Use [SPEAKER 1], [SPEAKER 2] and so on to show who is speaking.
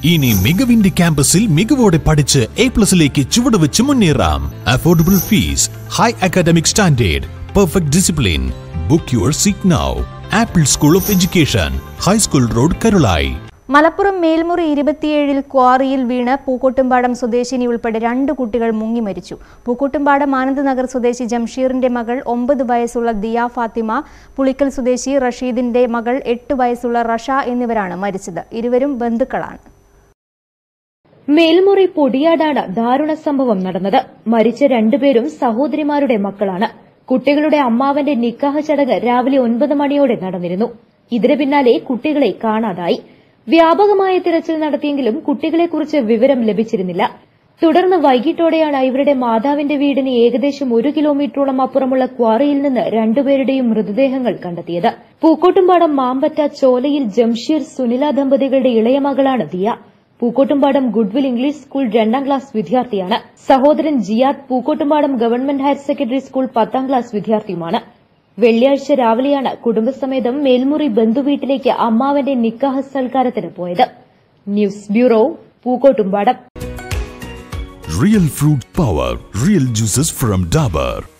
[SPEAKER 1] ഇനി മികവിന്റെ ക്യാമ്പസിൽ മികവോടെ പഠിച്ച് എ പ്ലസിലേക്ക് ചുവടുവെച്ച് മുന്നേറാം affordable fees high academic standard perfect discipline book your seat now Apple school of education high school road Karulai
[SPEAKER 2] Malappuram Melmuri ഇരുപത്തിയേഴിൽ ക്വാറിയിൽ വീണ് പൂക്കോട്ടുംപാടം സ്വദേശിനി ഉൾപ്പെടെ രണ്ട് കുട്ടികൾ മുങ്ങി മരിച്ചു പൂക്കോട്ടുംപാടം ആനന്ദ്നഗർ സ്വദേശി ജംഷീറിന്റെ മകൾ ഒമ്പത് വയസ്സുള്ള ദിയ ഫാത്തിമ പുളിക്കൽ സ്വദേശി റഷീദിന്റെ മകൾ എട്ട് വയസ്സുള്ള റഷ എന്നിവരാണ് മരിച്ചത് ഇരുവരും ബന്ധുക്കളാണ്
[SPEAKER 3] മേൽമുറി പൊടിയാടാണ് ദാരുണ സംഭവം നടന്നത് മരിച്ച രണ്ടുപേരും സഹോദരിമാരുടെ മക്കളാണ് കുട്ടികളുടെ അമ്മാവന്റെ നിക്കാഹ് ചടങ്ങ് രാവിലെ ഒൻപത് മണിയോടെ നടന്നിരുന്നു ഇതിന് പിന്നാലെ കുട്ടികളെ കാണാതായി വ്യാപകമായ തിരച്ചിൽ നടത്തിയെങ്കിലും കുട്ടികളെക്കുറിച്ച് വിവരം ലഭിച്ചിരുന്നില്ല തുടർന്ന് വൈകിട്ടോടെയാണ് ഇവരുടെ മാതാവിന്റെ വീടിന് ഏകദേശം ഒരു കിലോമീറ്ററോളം അപ്പുറമുള്ള ക്വാറിയിൽ നിന്ന് രണ്ടുപേരുടെയും മൃതദേഹങ്ങൾ കണ്ടെത്തിയത് പൂക്കോട്ടുംപാടം മാമ്പറ്റ ചോലയിൽ ജംഷീർ സുനില ദമ്പതികളുടെ ഇളയ മകളാണ് Diya Pookkottumpadam goodwill English school രണ്ടാം ക്ലാസ് വിദ്യാർത്ഥിയാണ് സഹോദരൻ Jiyad Pookkottumpadam government higher secondary school പത്താം ക്ലാസ് വിദ്യാർത്ഥിയുമാണ് വെള്ളിയാഴ്ച രാവിലെയാണ് കുടുംബസമേതം മേൽമുറി ബന്ധുവീട്ടിലേക്ക് അമ്മാവന്റെ നിക്കാഹ് സൽക്കാരത്തിന് പോയത് news bureau Pookkottumpadam
[SPEAKER 1] Real fruit power, real juices from Dabur.